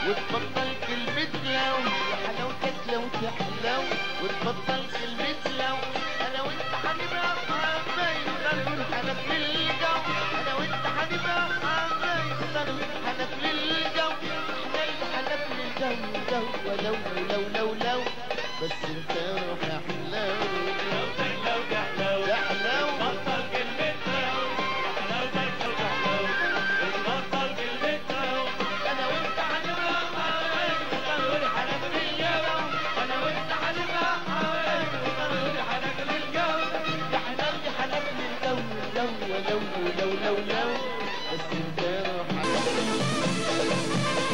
وتبطل كلمة لو يا حلاوتك لو تحلو وتبطل كلمة لو انا وانت هنبقى حبايب ضرب الحنف للجو انا وانت هنبقى حبايب ضرب الحنف للجو احنا الحنف للجو جو ولو لو لو لو بس انت روح يا حلاو لو تحلو يا حلاو بطل كلمة لو حلاوتك لو تحلو بطل كلمة لو انا وانت هنبقى حبايب ضرب الحنف للجو انا وانت هنبقى حبايب ضرب الحنف للجو يا حنان يا حنان للجو لو لو لو لو لو بس انت روح على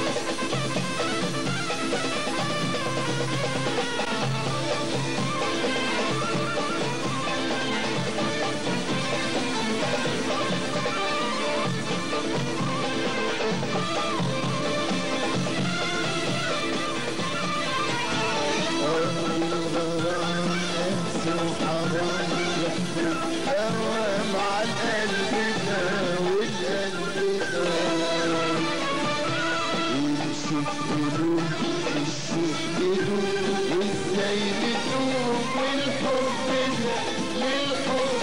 دوام على القلب ده والقلب ده ونشوف قلوب الشوق بدون وازاي ندوب والحب ده للحب